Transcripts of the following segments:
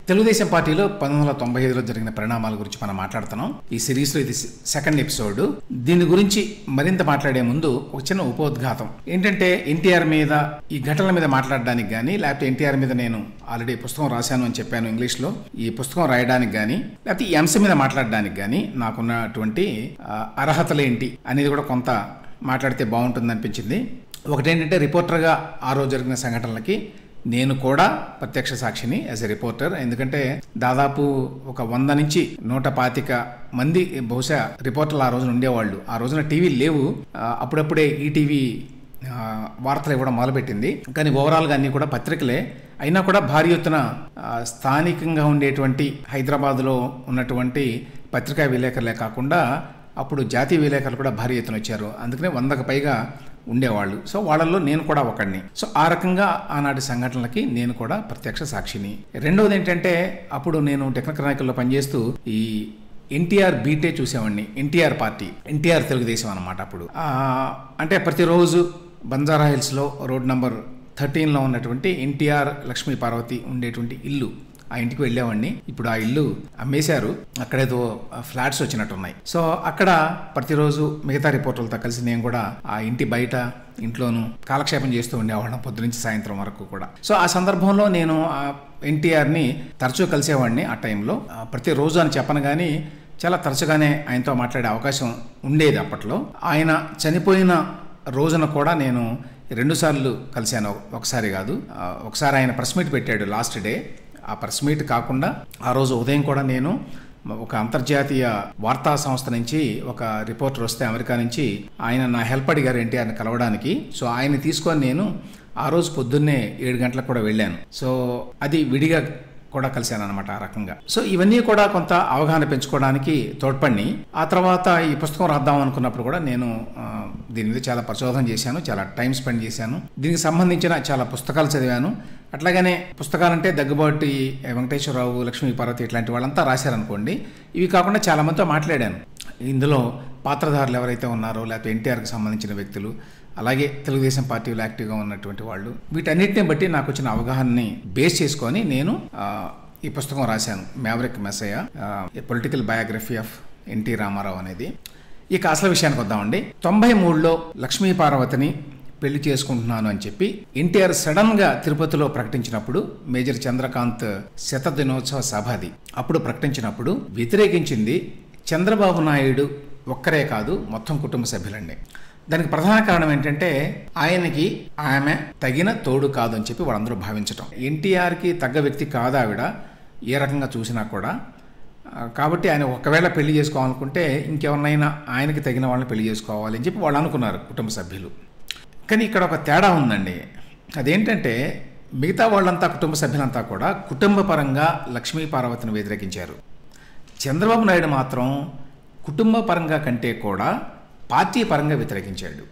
తెలుగుదేశం పార్టీలో పంతొమ్మిది వందల తొంభై ఐదులో జరిగిన పరిణామాల గురించి మనం మాట్లాడుతున్నాం ఈ సిరీస్లో ఇది సెకండ్ ఎపిసోడ్ దీని గురించి మరింత మాట్లాడే ముందు ఒక చిన్న ఉపోద్ఘాతం ఏంటంటే ఎన్టీఆర్ మీద ఈ ఘటనల మీద మాట్లాడడానికి కానీ లేకపోతే ఎన్టీఆర్ మీద నేను ఆల్రెడీ పుస్తకం రాశాను అని చెప్పాను ఇంగ్లీష్లో ఈ పుస్తకం రాయడానికి కానీ లేకపోతే ఈ అంశం మీద మాట్లాడడానికి కానీ నాకున్నటువంటి ఆ, అర్హతలు ఏంటి అనేది కూడా కొంత మాట్లాడితే బాగుంటుంది అనిపించింది ఒకటేంటంటే రిపోర్టర్గా ఆ రోజు జరిగిన సంఘటనలకి నేను కూడా ప్రత్యక్ష సాక్షిని యాజ్ ఎ రిపోర్టర్ ఎందుకంటే దాదాపు ఒక వంద నుంచి నూట పాతిక మంది బహుశా రిపోర్టర్లు ఆ రోజున ఉండేవాళ్ళు ఆ రోజున టీవీ లేవు ఆ, అప్పుడప్పుడే ఈటీవీ ఆ, వార్తలు ఇవ్వడం మొదలుపెట్టింది కానీ ఓవరాల్గా అన్నీ కూడా పత్రికలే అయినా కూడా భారీ ఎత్తున ఆ, స్థానికంగా ఉండేటువంటి హైదరాబాద్లో ఉన్నటువంటి పత్రికా విలేకరులే కాకుండా అప్పుడు జాతీయ విలేకరులు కూడా భారీ ఎత్తున వచ్చారు అందుకనే వందకు పైగా ఉండేవాళ్ళు సో వాళ్ళల్లో నేను కూడా ఒకడిని సో ఆ రకంగా ఆనాటి సంఘటనలకి నేను కూడా ప్రత్యక్ష సాక్షిని రెండవది ఏంటంటే అప్పుడు నేను టెక్నికల్ నాయకుల్లో పనిచేస్తూ ఈ ఎన్టీఆర్ బీటే చూసేవాడిని ఎన్టీఆర్ పార్టీ ఎన్టీఆర్ తెలుగుదేశం అనమాట అప్పుడు ఆ, అంటే ప్రతిరోజు బంజారా హిల్స్లో రోడ్ నంబర్ థర్టీన్లో ఉన్నటువంటి ఎన్టీఆర్ లక్ష్మీ పార్వతి ఉండేటువంటి ఇల్లు ఆ ఇంటికి వెళ్ళేవాడిని ఇప్పుడు ఆ ఇల్లు అమ్మేశారు అక్కడేదో ఫ్లాట్స్ వచ్చినట్టున్నాయి సో అక్కడ ప్రతిరోజు మిగతా రిపోర్టర్లతో కలిసి నేను కూడా ఆ ఇంటి బయట ఇంట్లోనూ కాలక్షేపం చేస్తూ ఉండేవాళ్ళం పొద్దు నుంచి సాయంత్రం వరకు కూడా సో ఆ సందర్భంలో నేను ఆ ఎన్టీఆర్ని తరచూ కలిసేవాడిని ఆ టైంలో ఆ, ప్రతిరోజు అని చెప్పను కానీ చాలా తరచుగానే ఆయనతో మాట్లాడే అవకాశం ఉండేది అప్పట్లో ఆయన చనిపోయిన రోజున కూడా నేను రెండుసార్లు కలిశాను ఒకసారి కాదు ఆ, ఒకసారి ఆయన ప్రెస్ మీట్ పెట్టాడు లాస్ట్ డే ఆ ప్రెస్ మీట్ కాకుండా ఆ రోజు ఉదయం కూడా నేను ఒక అంతర్జాతీయ వార్తా సంస్థ నుంచి ఒక రిపోర్టర్ వస్తే అమెరికా నుంచి ఆయన నా హెల్ప్ అడిగారు ఎన్టీఆర్ని కలవడానికి సో ఆయన్ని తీసుకొని నేను ఆ రోజు పొద్దున్నే ఏడు గంటలకు కూడా వెళ్ళాను సో అది విడిగా కూడా కలిశాను అనమాట ఆ రకంగా సో ఇవన్నీ కూడా కొంత అవగాహన పెంచుకోవడానికి తోడ్పడి ఆ తర్వాత ఈ పుస్తకం రాద్దాం అనుకున్నప్పుడు కూడా నేను ఆ, దీని మీద చాలా పరిశోధన చేశాను చాలా టైం స్పెండ్ చేశాను దీనికి సంబంధించిన చాలా పుస్తకాలు చదివాను అట్లాగనే పుస్తకాలంటే దగ్గుబాటి వెంకటేశ్వరరావు లక్ష్మీ పార్వతి ఇట్లాంటి వాళ్ళంతా రాశారనుకోండి ఇవి కాకుండా చాలా మందితో మాట్లాడాను ఇందులో పాత్రధారులు ఎవరైతే ఉన్నారో లేకపోతే ఎన్టీఆర్కి సంబంధించిన వ్యక్తులు అలాగే తెలుగుదేశం పార్టీలో యాక్టివ్గా ఉన్నటువంటి వాళ్ళు వీటన్నిటిని బట్టి నాకు వచ్చిన అవగాహనని బేస్ చేసుకొని నేను ఆ, ఈ పుస్తకం రాశాను maverick messiah political biography of NT Rama Rao అనేది ఇక అసలు విషయానికి వద్దామండి తొంభై మూడులో లక్ష్మీ పార్వతిని పెళ్లి చేసుకుంటున్నాను అని చెప్పి ఎన్టీఆర్ సడన్ గా తిరుపతిలో ప్రకటించినప్పుడు మేజర్ చంద్రకాంత్ శత దినోత్సవ సభది అప్పుడు ప్రకటించినప్పుడు వ్యతిరేకించింది చంద్రబాబు నాయుడు ఒక్కరే కాదు మొత్తం కుటుంబ సభ్యులండి దానికి ప్రధాన కారణం ఏంటంటే ఆయనకి ఆమె తగిన తోడు కాదు అని చెప్పి వాళ్ళందరూ భావించటం ఎన్టీఆర్కి తగ్గ వ్యక్తి కాదు ఆవిడ ఏ రకంగా చూసినా కూడా ఆ, కాబట్టి ఆయన ఒకవేళ పెళ్లి చేసుకోవాలనుకుంటే ఇంకెవరినైనా ఆయనకి తగిన వాళ్ళని పెళ్లి చేసుకోవాలి అని చెప్పి వాళ్ళు అనుకున్నారు కుటుంబ సభ్యులు కానీ ఇక్కడ ఒక తేడా ఉందండి అదేంటంటే మిగతా వాళ్ళంతా కుటుంబ సభ్యులంతా కూడా కుటుంబ పరంగా లక్ష్మీ పార్వతిని వ్యతిరేకించారు చంద్రబాబు నాయుడు మాత్రం కుటుంబ పరంగా కంటే కూడా పార్టీ పరంగా వ్యతిరేకించాడు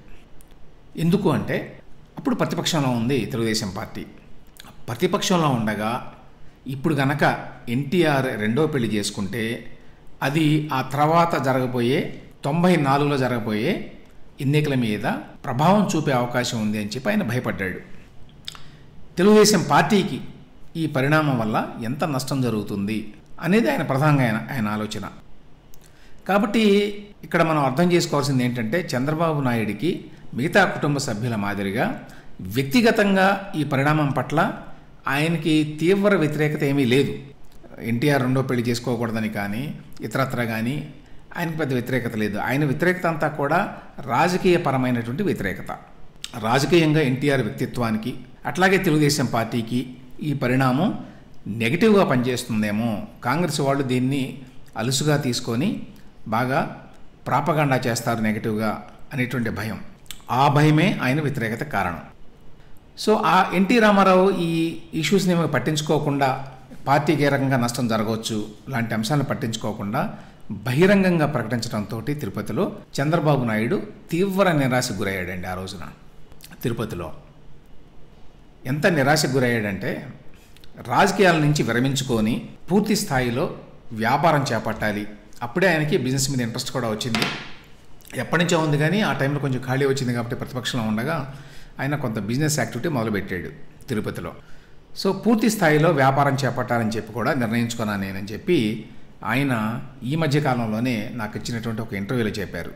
ఎందుకు అంటే అప్పుడు ప్రతిపక్షంలో ఉంది తెలుగుదేశం పార్టీ ప్రతిపక్షంలో ఉండగా ఇప్పుడు గనక ఎన్టీఆర్ రెండో పెళ్లి చేసుకుంటే అది ఆ తర్వాత జరగబోయే తొంభై నాలుగులో జరగబోయే ఎన్నికల మీద ప్రభావం చూపే అవకాశం ఉంది అని చెప్పి ఆయన భయపడ్డాడు తెలుగుదేశం పార్టీకి ఈ పరిణామం వల్ల ఎంత నష్టం జరుగుతుంది అనేది ఆయన ప్రధానంగా ఆయన ఆయన ఆలోచన కాబట్టి ఇక్కడ మనం అర్థం చేసుకోవాల్సింది ఏంటంటే చంద్రబాబు నాయుడికి మిగతా కుటుంబ సభ్యుల మాదిరిగా వ్యక్తిగతంగా ఈ పరిణామం పట్ల ఆయనకి తీవ్ర వ్యతిరేకత ఏమీ లేదు ఎన్టీఆర్ రెండో పెళ్లి చేసుకోకూడదని కానీ ఇతరత్ర కానీ ఆయనకి పెద్ద వ్యతిరేకత లేదు ఆయన వ్యతిరేకత అంతా కూడా రాజకీయపరమైనటువంటి వ్యతిరేకత రాజకీయంగా ఎన్టీఆర్ వ్యక్తిత్వానికి అట్లాగే తెలుగుదేశం పార్టీకి ఈ పరిణామం నెగిటివ్గా పనిచేస్తుందేమో కాంగ్రెస్ వాళ్ళు దీన్ని అలుసుగా తీసుకొని బాగా ప్రాపగాండా చేస్తారు నెగిటివ్గా అనేటువంటి భయం ఆ భయమే ఆయన వ్యతిరేకత కారణం సో ఆ ఎన్టీ రామారావు ఈ ఇష్యూస్ని ఏమీ పట్టించుకోకుండా పార్టీకి ఏ రకంగా నష్టం జరగవచ్చు లాంటి అంశాలను పట్టించుకోకుండా బహిరంగంగా ప్రకటించడంతో తిరుపతిలో చంద్రబాబు నాయుడు తీవ్ర నిరాశకు గురయ్యాడండి ఆ రోజున తిరుపతిలో ఎంత నిరాశకు గురయ్యాడంటే రాజకీయాల నుంచి విరమించుకొని పూర్తి స్థాయిలో వ్యాపారం చేపట్టాలి అప్పుడే ఆయనకి బిజినెస్ మీద ఇంట్రెస్ట్ కూడా వచ్చింది ఎప్పటి నుంచో ఉంది కానీ ఆ టైంలో కొంచెం ఖాళీ వచ్చింది కాబట్టి ప్రతిపక్షంలో ఉండగా ఆయన కొంత బిజినెస్ యాక్టివిటీ మొదలుపెట్టాడు తిరుపతిలో సో పూర్తి స్థాయిలో వ్యాపారం చేపట్టాలని చెప్పి కూడా నిర్ణయించుకున్నాను నేనని చెప్పి ఆయన ఈ మధ్య కాలంలోనే నాకు ఇచ్చినటువంటి ఒక ఇంటర్వ్యూలో చెప్పారు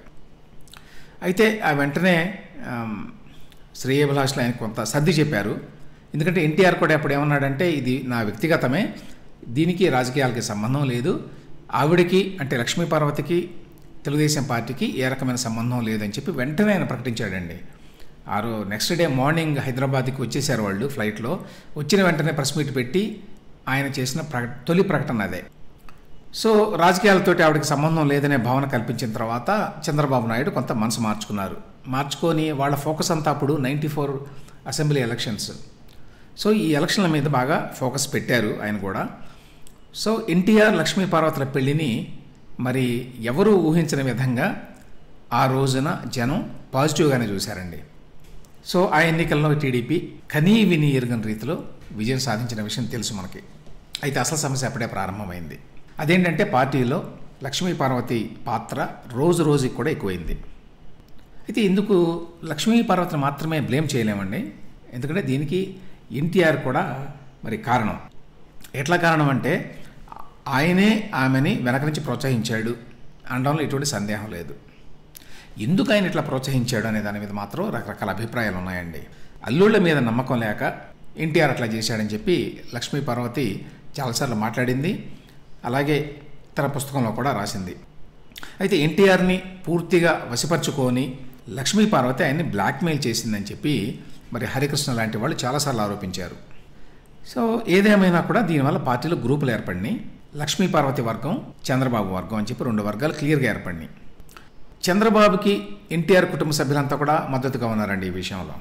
అయితే ఆ వెంటనే ఆమ్, శ్రేయభిలాష్లో ఆయన కొంత సర్ది చెప్పారు ఎందుకంటే ఎన్టీఆర్ కూడా అప్పుడు ఏమన్నాడంటే ఇది నా వ్యక్తిగతమే దీనికి రాజకీయాలకి సంబంధం లేదు ఆవిడకి అంటే లక్ష్మీ పార్వతికి తెలుగుదేశం పార్టీకి ఏ రకమైన సంబంధం లేదని చెప్పి వెంటనే ఆయన ప్రకటించాడండి ఆ రో నెక్స్ట్ డే మార్నింగ్ హైదరాబాద్కి వచ్చేసారు వాళ్ళు ఫ్లైట్లో వచ్చిన వెంటనే ప్రెస్ మీట్ పెట్టి ఆయన చేసిన ప్రక తొలి ప్రకటన అదే సో రాజకీయాలతోటి ఆవిడకి సంబంధం లేదనే భావన కల్పించిన తర్వాత చంద్రబాబు నాయుడు కొంత మనసు మార్చుకున్నారు మార్చుకొని వాళ్ళ ఫోకస్ అంతా అప్పుడు ninety four assembly elections so ఈ ఎలక్షన్ల మీద బాగా ఫోకస్ పెట్టారు ఆయన కూడా సో ఎన్టీఆర్ లక్ష్మీ పార్వతుల పెళ్లిని మరి ఎవరు ఊహించిన విధంగా ఆ రోజున జనం పాజిటివ్గానే చూశారండి సో ఆ ఎన్నికల్లో టీడీపీ కనీ విని ఎరుగని రీతిలో విజయం సాధించిన విషయం తెలుసు మనకి అయితే అసలు సమస్య అప్పుడే ప్రారంభమైంది అదేంటంటే పార్టీలో లక్ష్మీ పార్వతి పాత్ర రోజు రోజుకి కూడా ఎక్కువైంది అయితే ఇందుకు లక్ష్మీ పార్వతిని మాత్రమే బ్లేమ్ చేయలేమండి ఎందుకంటే దీనికి ఎన్టీఆర్ కూడా మరి కారణం ఎట్లా కారణం అంటే ఆయనే ఆమెని వెనక నుంచి ప్రోత్సహించాడు అనడంలో ఎటువంటి సందేహం లేదు ఎందుకు ఆయన ఇట్లా ప్రోత్సహించాడు అనే దాని మీద మాత్రం రకరకాల అభిప్రాయాలు ఉన్నాయండి అల్లుళ్ళ మీద నమ్మకం లేక ఎన్టీఆర్ అట్లా చేశాడని చెప్పి లక్ష్మీ పార్వతి చాలాసార్లు మాట్లాడింది అలాగే తన పుస్తకంలో కూడా రాసింది అయితే ఎన్టీఆర్ని పూర్తిగా వశపరుచుకొని లక్ష్మీ పార్వతి ఆయన్ని బ్లాక్మెయిల్ చేసిందని చెప్పి మరి హరికృష్ణ లాంటి వాళ్ళు చాలాసార్లు ఆరోపించారు సో ఏదేమైనా కూడా దీనివల్ల పార్టీలో గ్రూపులు ఏర్పడినాయి లక్ష్మీ పార్వతి వర్గం చంద్రబాబు వర్గం అని చెప్పి రెండు వర్గాలు క్లియర్గా ఏర్పడినాయి చంద్రబాబుకి ఎన్టీఆర్ కుటుంబ సభ్యులంతా కూడా మద్దతుగా ఉన్నారండి ఈ విషయంలో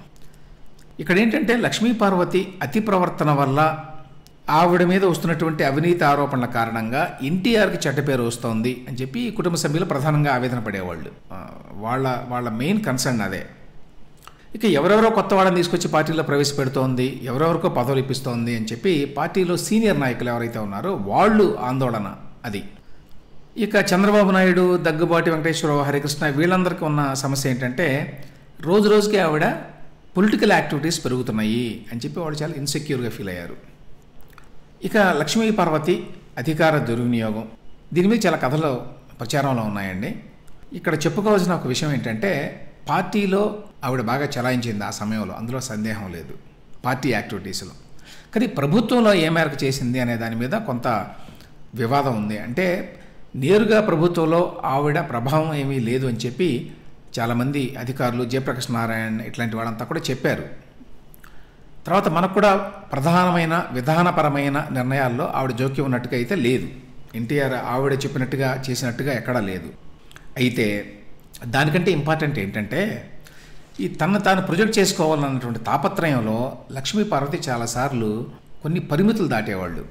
ఇక్కడ ఏంటంటే లక్ష్మీ పార్వతి అతి ప్రవర్తన వల్ల ఆవిడ మీద వస్తున్నటువంటి అవినీతి ఆరోపణల కారణంగా ఎన్టీఆర్కి చెడ్డ పేరు వస్తోంది అని చెప్పి ఈ కుటుంబ సభ్యులు ప్రధానంగా ఆవేదన పడేవాళ్ళు ఆ, వాళ్ళ వాళ్ళ మెయిన్ కన్సర్న్ అదే ఇక ఎవరెవరో కొత్త వాళ్ళని తీసుకొచ్చి పార్టీలో ప్రవేశపెడుతోంది ఎవరెవరికో పదవులు ఇప్పిస్తోంది అని చెప్పి పార్టీలో సీనియర్ నాయకులు ఎవరైతే ఉన్నారో వాళ్ళు ఆందోళన అది ఇక చంద్రబాబు నాయుడు దగ్గుబాటి వెంకటేశ్వరరావు హరికృష్ణ వీళ్ళందరికీ ఉన్న సమస్య ఏంటంటే రోజు రోజుకి ఆవిడ పొలిటికల్ యాక్టివిటీస్ పెరుగుతున్నాయి అని చెప్పి వాళ్ళు చాలా ఇన్సెక్యూర్గా ఫీల్ అయ్యారు ఇక లక్ష్మీ పార్వతి అధికార దుర్వినియోగం దీని మీద చాలా కథలు ప్రచారంలో ఉన్నాయండి ఇక్కడ చెప్పుకోవాల్సిన ఒక విషయం ఏంటంటే పార్టీలో ఆవిడ బాగా చలాయించింది ఆ సమయంలో అందులో సందేహం లేదు పార్టీ యాక్టివిటీస్లో కానీ ప్రభుత్వంలో ఏ మేరకు చేసింది అనే దాని మీద కొంత వివాదం ఉంది అంటే నేరుగా ప్రభుత్వంలో ఆవిడ ప్రభావం ఏమీ లేదు అని చెప్పి చాలామంది అధికారులు జయప్రకాష్ నారాయణ్ ఇట్లాంటి వాళ్ళంతా కూడా చెప్పారు తర్వాత మనకు కూడా ప్రధానమైన విధానపరమైన నిర్ణయాల్లో ఆవిడ జోక్యం ఉన్నట్టుగా అయితే లేదు ఎన్టీఆర్ ఆవిడ చెప్పినట్టుగా చేసినట్టుగా ఎక్కడా లేదు అయితే దానికంటే ఇంపార్టెంట్ ఏంటంటే ఈ తను తాను ప్రొజెక్ట్ చేసుకోవాలన్నటువంటి తాపత్రయంలో లక్ష్మీ పార్వతి చాలాసార్లు కొన్ని పరిమితులు దాటేవాళ్ళు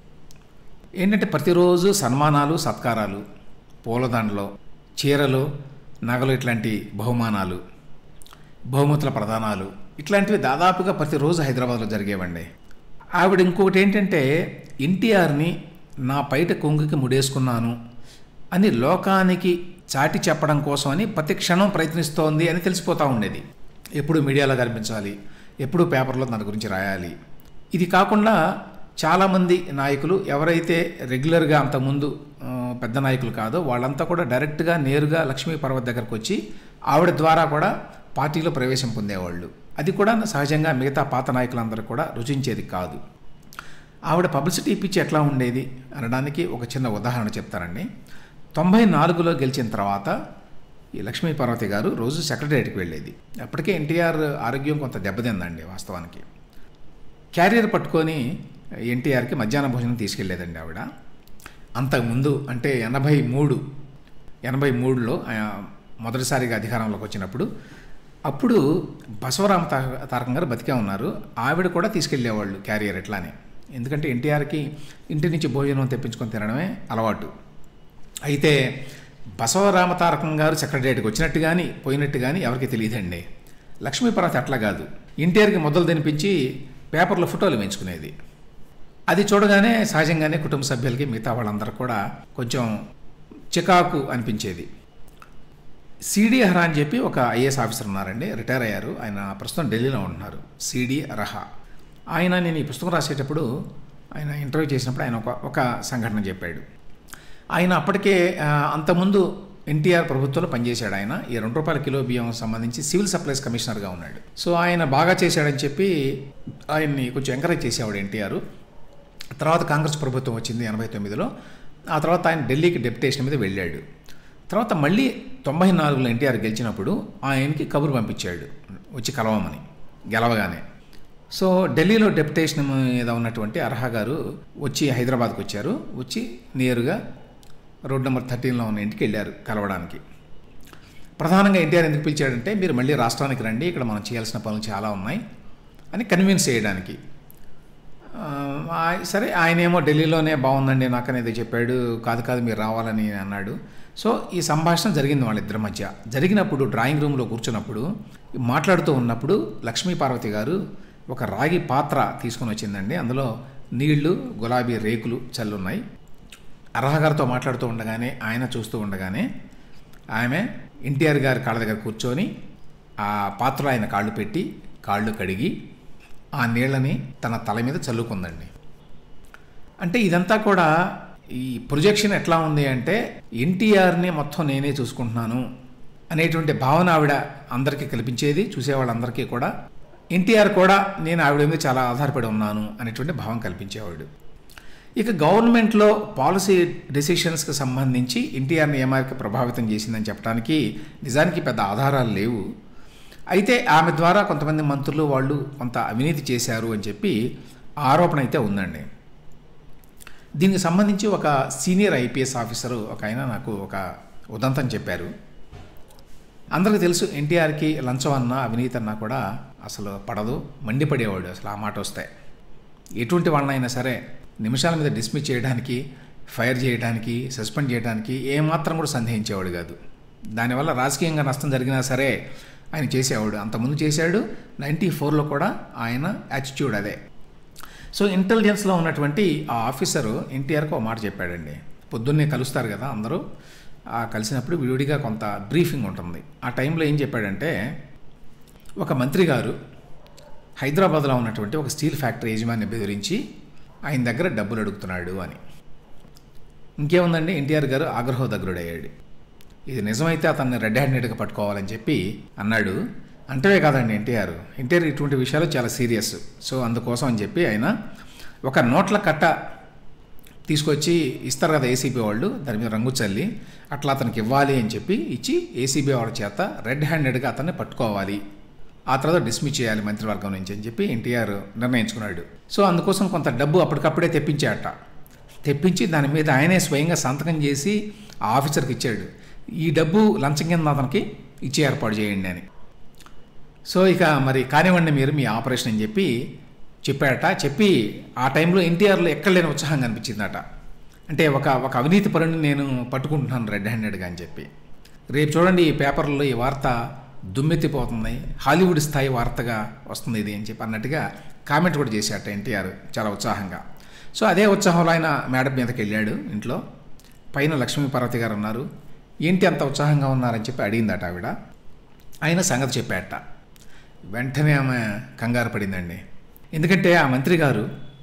ఏంటంటే ప్రతిరోజు సన్మానాలు సత్కారాలు పూలదండలు చీరలు నగలు ఇట్లాంటి బహుమానాలు బహుమతుల ప్రదానాలు ఇట్లాంటివి దాదాపుగా ప్రతిరోజు హైదరాబాద్లో జరిగేవండి ఆవిడ ఇంకొకటి ఏంటంటే ఎన్టీఆర్ని నా పైట కొంగుకి ముడేసుకున్నాను అని లోకానికి చాటి చెప్పడం కోసం అని ప్రతి క్షణం ప్రయత్నిస్తోంది అని తెలిసిపోతూ ఉండేది ఎప్పుడు మీడియాలో కనిపించాలి ఎప్పుడు పేపర్లో దాని గురించి రాయాలి ఇది కాకుండా చాలామంది నాయకులు ఎవరైతే రెగ్యులర్గా అంతకుముందు ఆ, పెద్ద నాయకులు కాదో వాళ్ళంతా కూడా డైరెక్ట్గా నేరుగా లక్ష్మీ పర్వత్ దగ్గరకు వచ్చి ఆవిడ ద్వారా కూడా పార్టీలో ప్రవేశం పొందేవాళ్ళు అది కూడా సహజంగా మిగతా పాత నాయకులందరూ కూడా రుచించేది కాదు ఆవిడ పబ్లిసిటీ పిచ్చి ఎట్లా ఉండేది అనడానికి ఒక చిన్న ఉదాహరణ చెప్తానండి తొంభై నాలుగులో గెలిచిన తర్వాత ఈ లక్ష్మీ పార్వతి గారు రోజు సెక్రటరియట్కి వెళ్ళేది అప్పటికే ఎన్టీఆర్ ఆరోగ్యం కొంత దెబ్బతిందండి వాస్తవానికి క్యారియర్ పట్టుకొని ఎన్టీఆర్కి మధ్యాహ్న భోజనం తీసుకెళ్లేదండి ఆవిడ అంతకుముందు అంటే ఎనభై మూడు ఎనభై మూడులో ఆయన మొదటిసారిగా అధికారంలోకి వచ్చినప్పుడు అప్పుడు బసవరామ తా- తారకం గారు బతికే ఉన్నారు ఆవిడ కూడా తీసుకెళ్లేవాళ్ళు క్యారియర్ ఎట్లానే ఎందుకంటే ఎన్టీఆర్కి ఇంటి నుంచి భోజనం తెప్పించుకొని తినడమే అలవాటు అయితే బసవరామ తారకం గారు సెక్రటరియట్కి వచ్చినట్టు కానీ పోయినట్టు కానీ ఎవరికి తెలియదండి లక్ష్మీపర్వతి అట్లా కాదు ఎన్టీఆర్కి మొదలు తినిపించి పేపర్లో ఫోటోలు వేయించుకునేది అది చూడగానే సహజంగానే కుటుంబ సభ్యులకి మిగతా వాళ్ళందరూ కూడా కొంచెం చికాకు అనిపించేది సిడి అర్హ అని చెప్పి ఒక ఐఏఎస్ ఆఫీసర్ ఉన్నారండి రిటైర్ అయ్యారు ఆయన ప్రస్తుతం ఢిల్లీలో ఉంటున్నారు సిడి అర్హ ఆయన నేను ఈ పుస్తకం రాసేటప్పుడు ఆయన ఇంటర్వ్యూ చేసినప్పుడు ఆయన ఒక ఒక సంఘటన చెప్పాడు ఆయన అప్పటికే ఆ, అంతకుముందు ఎన్టీఆర్ ప్రభుత్వంలో పనిచేశాడు ఆయన ఈ రెండు రూపాయల కిలో బియ్యం సంబంధించి సివిల్ సప్లైస్ కమిషనర్గా ఉన్నాడు సో ఆయన బాగా చేశాడని చెప్పి ఆయన్ని కొంచెం ఎంకరేజ్ చేసేవాడు ఎన్టీఆర్ తర్వాత కాంగ్రెస్ ప్రభుత్వం వచ్చింది ఎనభై తొమ్మిదిలో ఆ తర్వాత ఆయన ఢిల్లీకి డెప్యుటేషన్ మీద వెళ్ళాడు తర్వాత మళ్ళీ తొంభై నాలుగులో ఎన్టీఆర్ గెలిచినప్పుడు ఆయనకి కబురు పంపించాడు వచ్చి కలవమని గెలవగానే సో ఢిల్లీలో డెప్యుటేషన్ మీద ఉన్నటువంటి అర్హా గారు వచ్చి హైదరాబాద్కి వచ్చారు వచ్చి నేరుగా రోడ్ నెంబర్ థర్టీన్లో ఉన్న ఇంటికి వెళ్ళారు కలవడానికి ప్రధానంగా ఎన్టీఆర్ ఎందుకు పిలిచాడంటే మీరు మళ్ళీ రాష్ట్రానికి రండి ఇక్కడ మనం చేయాల్సిన పనులు చాలా ఉన్నాయి అని కన్విన్స్ చేయడానికి ఆ, ఆ- సరే ఆయనేమో ఢిల్లీలోనే బాగుందండి నాకు అనేది చెప్పాడు కాదు కాదు మీరు రావాలని అన్నాడు సో ఈ సంభాషణ జరిగింది వాళ్ళిద్దరి మధ్య జరిగినప్పుడు డ్రాయింగ్ రూమ్లో కూర్చున్నప్పుడు మాట్లాడుతూ ఉన్నప్పుడు లక్ష్మీ పార్వతి గారు ఒక రాగి పాత్ర తీసుకొని వచ్చిందండి అందులో నీళ్లు గులాబీ రేకులు చల్లున్నాయి అర్హ గారితో మాట్లాడుతూ ఉండగానే ఆయన చూస్తూ ఉండగానే ఆమె ఎన్టీఆర్ గారి కాళ్ళ దగ్గర కూర్చొని ఆ పాత్రలో ఆయన కాళ్ళు పెట్టి కాళ్ళు కడిగి ఆ నీళ్ళని తన తల మీద చల్లుకుందండి అంటే ఇదంతా కూడా ఈ ప్రొజెక్షన్ ఎట్లా ఉంది అంటే ఎన్టీఆర్ని మొత్తం నేనే చూసుకుంటున్నాను అనేటువంటి భావన ఆవిడ అందరికీ కల్పించేది చూసేవాళ్ళందరికీ కూడా ఎన్టీఆర్ కూడా నేను ఆవిడ మీద చాలా ఆధారపడి ఉన్నాను అనేటువంటి భావం కల్పించేవాడు ఇక గవర్నమెంట్లో పాలసీ డెసిషన్స్కి సంబంధించి ఎన్టీఆర్ని ఏ మేరకు ప్రభావితం చేసిందని చెప్పడానికి నిజానికి పెద్ద ఆధారాలు లేవు అయితే ఆమె ద్వారా కొంతమంది మంత్రులు వాళ్ళు కొంత అవినీతి చేశారు అని చెప్పి ఆరోపణ అయితే ఉందండి దీనికి సంబంధించి ఒక సీనియర్ ఐపీఎస్ ఆఫీసరు ఒక ఆయన నాకు ఒక ఉదంతం చెప్పారు అందరికీ తెలుసు ఎన్టీఆర్కి లంచం అన్నా అవినీతి అన్నా కూడా అసలు పడదు మండిపడేవాడు అసలు ఆ మాట వస్తే ఎటువంటి వాళ్ళనైనా సరే నిమిషాల మీద డిస్మిస్ చేయడానికి ఫైర్ చేయడానికి సస్పెండ్ చేయడానికి ఏమాత్రం కూడా సందేహించేవాడు కాదు దానివల్ల రాజకీయంగా నష్టం జరిగినా సరే ఆయన చేసేవాడు అంతకుముందు చేశాడు నైంటీ ఫోర్లో కూడా ఆయన యాటిట్యూడ్ అదే సో ఇంటెలిజెన్స్లో ఉన్నటువంటి ఆ ఆఫీసరు ఎన్టీఆర్కి ఒక మాట చెప్పాడండి పొద్దున్నే కలుస్తారు కదా అందరూ ఆ కలిసినప్పుడు విడివిడిగా కొంత బ్రీఫింగ్ ఉంటుంది ఆ టైంలో ఏం చెప్పాడంటే ఒక మంత్రి గారు హైదరాబాద్లో ఉన్నటువంటి ఒక స్టీల్ ఫ్యాక్టరీ యజమాని బెదిరించి ఆయన దగ్గర డబ్బులు అడుగుతున్నాడు అని ఇంకేముందండి ఎన్టీఆర్ గారు ఆగ్రహోదగ్రుడయ్యాడు ఇది నిజమైతే అతన్ని రెడ్ హ్యాండెడ్గా పట్టుకోవాలని చెప్పి అన్నాడు అంటవే కాదండి ఎన్టీఆర్ ఎన్టీఆర్ ఇటువంటి విషయాలు చాలా సీరియస్ సో అందుకోసం అని చెప్పి ఆయన ఒక నోట్ల కట్ట తీసుకొచ్చి ఇస్తారు కదా ఏసీబీ వాళ్ళు దాని మీద రంగు చల్లి అట్లా అతనికి ఇవ్వాలి అని చెప్పి ఇచ్చి ఏసీబీ వాళ్ళ చేత రెడ్ హ్యాండెడ్గా అతన్ని పట్టుకోవాలి ఆ తర్వాత డిస్మిస్ చేయాలి మంత్రివర్గం నుంచి అని చెప్పి ఎన్టీఆర్ నిర్ణయించుకున్నాడు సో అందుకోసం కొంత డబ్బు అప్పటికప్పుడే తెప్పించాట తెప్పించి దాని మీద ఆయనే స్వయంగా సంతకం చేసి ఆ ఆఫీసర్కి ఇచ్చాడు ఈ డబ్బు లంచం కింద అతనికి ఇచ్చే ఏర్పాటు చేయండి అని సో ఇక మరి కానివ్వండి మీరు మీ ఆపరేషన్ అని చెప్పి చెప్పాడట చెప్పి ఆ టైంలో ఎన్టీఆర్లో ఎక్కడ లేని ఉత్సాహం కనిపించిందట అంటే ఒక ఒక అవినీతి పరుని నేను పట్టుకుంటున్నాను రెడ్ హ్యాండెడ్గా అని చెప్పి రేపు చూడండి ఈ పేపర్లో ఈ వార్త దుమ్మెత్తిపోతుంది హాలీవుడ్ స్థాయి వార్తగా వస్తుంది ఇది అని చెప్పి అన్నట్టుగా కామెంట్ కూడా చేశాట ఎన్టీఆర్ చాలా ఉత్సాహంగా సో అదే ఉత్సాహంలో ఆయన మేడ మీదకి వెళ్ళాడు ఇంట్లో పైన లక్ష్మీపార్వతి గారు ఉన్నారు ఏంటి అంత ఉత్సాహంగా ఉన్నారని చెప్పి అడిగిందట ఆవిడ ఆయన సంగతి చెప్పాట వెంటనే ఆమె కంగారు పడిందండి ఎందుకంటే ఆ మంత్రి గారు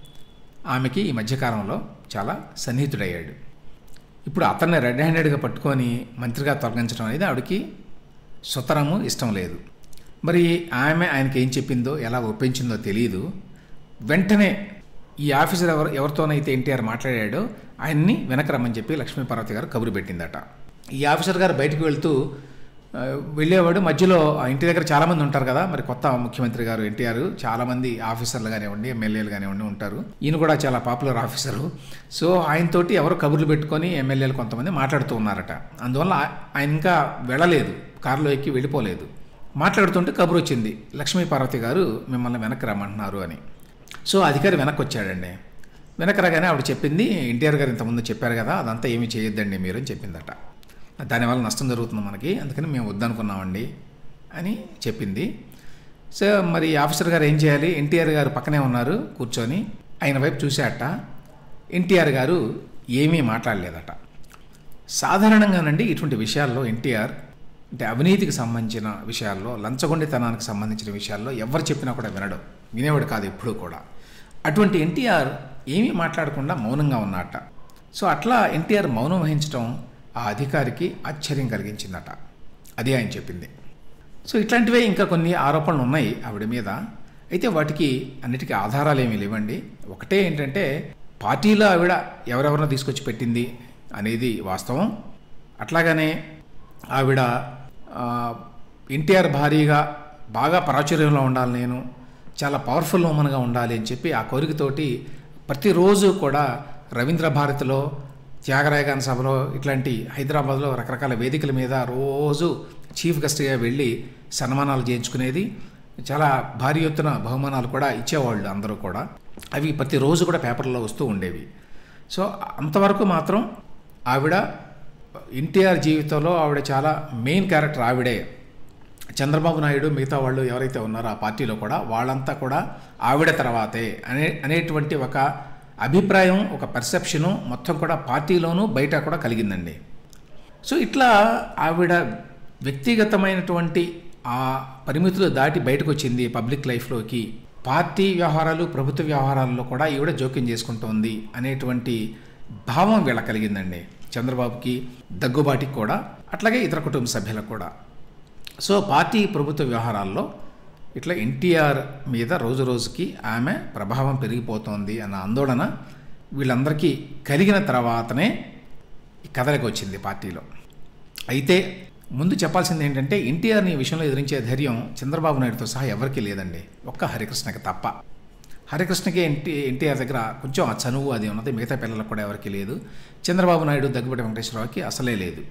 ఆమెకి ఈ మధ్యకాలంలో చాలా సన్నిహితుడయ్యాడు ఇప్పుడు అతన్ని రెడ్ హ్యాండెడ్గా పట్టుకొని మంత్రిగా తొలగించడం అనేది ఆవిడకి సుతరము ఇష్టం లేదు మరి ఆమె ఆయనకి ఏం చెప్పిందో ఎలా ఒప్పించిందో తెలియదు వెంటనే ఈ ఆఫీసర్ ఎవరు ఎవరితోనైతే ఎన్టీఆర్ మాట్లాడాడో ఆయన్ని వెనక రమ్మని చెప్పి లక్ష్మీపార్వతి గారు కబురు పెట్టిందట ఈ ఆఫీసర్ గారు బయటకు వెళ్తూ ఆ, వెళ్ళేవాడు మధ్యలో ఆ ఇంటి దగ్గర చాలామంది ఉంటారు కదా మరి కొత్త ముఖ్యమంత్రి గారు ఎన్టీఆర్ చాలామంది ఆఫీసర్లు కానివ్వండి ఎమ్మెల్యేలు కానివ్వండి ఉంటారు ఈయన కూడా చాలా పాపులర్ ఆఫీసరు సో ఆయనతోటి ఎవరు కబుర్లు పెట్టుకొని ఎమ్మెల్యేలు కొంతమంది మాట్లాడుతూ ఉన్నారట అందువల్ల ఆ- ఆయన ఇంకా వెళ్ళలేదు కారులో ఎక్కి వెళ్ళిపోలేదు మాట్లాడుతుంటే కబురు వచ్చింది లక్ష్మీ పార్వతి గారు మిమ్మల్ని వెనక్కి రమ్మంటున్నారు అని సో అధికారి వెనక్కి వచ్చాడండి వెనక్కి రాగానే ఆవిడ చెప్పింది ఎన్టీఆర్ గారు ఇంతకుముందు చెప్పారు కదా అదంతా ఏమీ చేయొద్దండి మీరు అని చెప్పిందట దానివల్ల నష్టం జరుగుతుంది మనకి అందుకని మేము వద్దనుకున్నామండి అని చెప్పింది సో మరి ఆఫీసర్ గారు ఏం చేయాలి ఎన్టీఆర్ గారు పక్కనే ఉన్నారు కూర్చొని ఆయన వైపు చూశాట ఎన్టీఆర్ గారు ఏమీ మాట్లాడలేదట సాధారణంగానండి ఇటువంటి విషయాల్లో ఎన్టీఆర్ అంటే అవినీతికి సంబంధించిన విషయాల్లో లంచగొండితనానికి సంబంధించిన విషయాల్లో ఎవరు చెప్పినా కూడా వినడు వినేవాడు కాదు ఎప్పుడూ కూడా అటువంటి ఎన్టీఆర్ ఏమీ మాట్లాడకుండా మౌనంగా ఉన్నట్ట సో అట్లా ఎన్టీఆర్ మౌనం వహించడం ఆ అధికారికి ఆశ్చర్యం కలిగించిందట అది ఆయన చెప్పింది సో ఇట్లాంటివే ఇంకా కొన్ని ఆరోపణలు ఉన్నాయి ఆవిడ మీద అయితే వాటికి అన్నిటికీ ఆధారాలు ఏమీ లేవండి ఒకటే ఏంటంటే పార్టీలో ఆవిడ ఎవరెవరినో తీసుకొచ్చి పెట్టింది అనేది వాస్తవం అట్లాగనే ఆవిడ ఆ, ఎన్టీఆర్ భారీగా బాగా ప్రాచుర్యంలో ఉండాలి నేను చాలా పవర్ఫుల్ ఉమెన్గా ఉండాలి అని చెప్పి ఆ కోరికతోటి ప్రతిరోజు కూడా రవీంద్ర భారతిలో త్యాగరాయ గాన సభలో ఇట్లాంటి హైదరాబాద్లో రకరకాల వేదికల మీద రోజు చీఫ్ గెస్ట్గా వెళ్ళి సన్మానాలు చేయించుకునేది చాలా భారీ ఎత్తున బహుమానాలు కూడా ఇచ్చేవాళ్ళు అందరూ కూడా అవి ప్రతిరోజు కూడా పేపర్లో వస్తూ ఉండేవి సో అంతవరకు మాత్రం ఆవిడ ఎన్టీఆర్ జీవితంలో ఆవిడ చాలా మెయిన్ క్యారెక్టర్ ఆవిడే చంద్రబాబు నాయుడు మిగతా వాళ్ళు ఎవరైతే ఉన్నారో ఆ పార్టీలో కూడా వాళ్ళంతా కూడా ఆవిడ తర్వాతే అనే అనేటువంటి ఒక అభిప్రాయం ఒక పర్సెప్షను మొత్తం కూడా పార్టీలోనూ బయట కూడా కలిగిందండి సో ఇట్లా ఆవిడ వ్యక్తిగతమైనటువంటి ఆ పరిమితులు దాటి బయటకు వచ్చింది పబ్లిక్ లైఫ్లోకి పార్టీ వ్యవహారాలు ప్రభుత్వ వ్యవహారాల్లో కూడా ఈవిడ జోక్యం చేసుకుంటోంది అనేటువంటి భావం వీళ్ళ కలిగిందండి చంద్రబాబుకి దగ్గుబాటికి కూడా అట్లాగే ఇతర కుటుంబ సభ్యులకు కూడా సో పార్టీ ప్రభుత్వ వ్యవహారాల్లో ఇట్లా ఎన్టీఆర్ మీద రోజు రోజుకి ఆమె ప్రభావం పెరిగిపోతోంది అన్న ఆందోళన వీళ్ళందరికీ కలిగిన తర్వాతనే ఈ కథలకు వచ్చింది పార్టీలో అయితే ముందు చెప్పాల్సింది ఏంటంటే ఎన్టీఆర్ని ఈ విషయంలో ఎదిరించే ధైర్యం చంద్రబాబు నాయుడుతో సహా ఎవరికీ లేదండి ఒక్క హరికృష్ణకి తప్ప హరికృష్ణకి ఎన్టీ ఎన్టీఆర్ దగ్గర కొంచెం ఆ చనువు అది ఉన్నది మిగతా పిల్లలకు కూడా ఎవరికీ లేదు చంద్రబాబు నాయుడు దగ్గుబాటి వెంకటేశ్వరరావుకి అసలే లేదు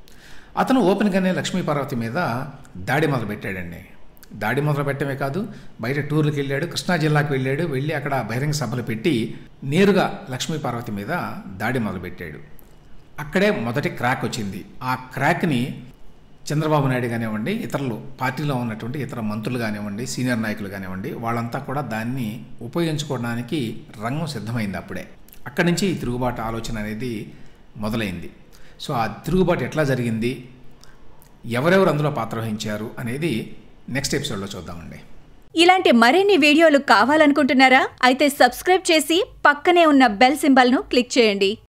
అతను ఓపెన్గానే లక్ష్మీ పార్వతి మీద దాడి మొదలుపెట్టాడండి దాడి మొదలు పెట్టడమే కాదు బయట టూర్లకు వెళ్ళాడు కృష్ణా జిల్లాకు వెళ్ళాడు వెళ్ళి అక్కడ బహిరంగ సభలు పెట్టి నేరుగా లక్ష్మీ పార్వతి మీద దాడి మొదలుపెట్టాడు అక్కడే మొదటి క్రాక్ వచ్చింది ఆ క్రాక్ని చంద్రబాబు నాయుడు కానివ్వండి ఇతరులు పార్టీలో ఉన్నటువంటి ఇతర మంత్రులు కానివ్వండి సీనియర్ నాయకులు కానివ్వండి వాళ్ళంతా కూడా దాన్ని ఉపయోగించుకోవడానికి రంగం సిద్ధమైంది అప్పుడే అక్కడి నుంచి ఈ తిరుగుబాటు ఆలోచన అనేది మొదలైంది సో ఆ తిరుగుబాటు ఎట్లా జరిగింది ఎవరెవరు అందులో పాత్ర వహించారు అనేది నెక్స్ట్ ఎపిసోడ్లో చూద్దామండి ఇలాంటి మరిన్ని వీడియోలు కావాలనుకుంటున్నారా అయితే సబ్స్క్రైబ్ చేసి పక్కనే ఉన్న బెల్ సింబల్ను క్లిక్ చేయండి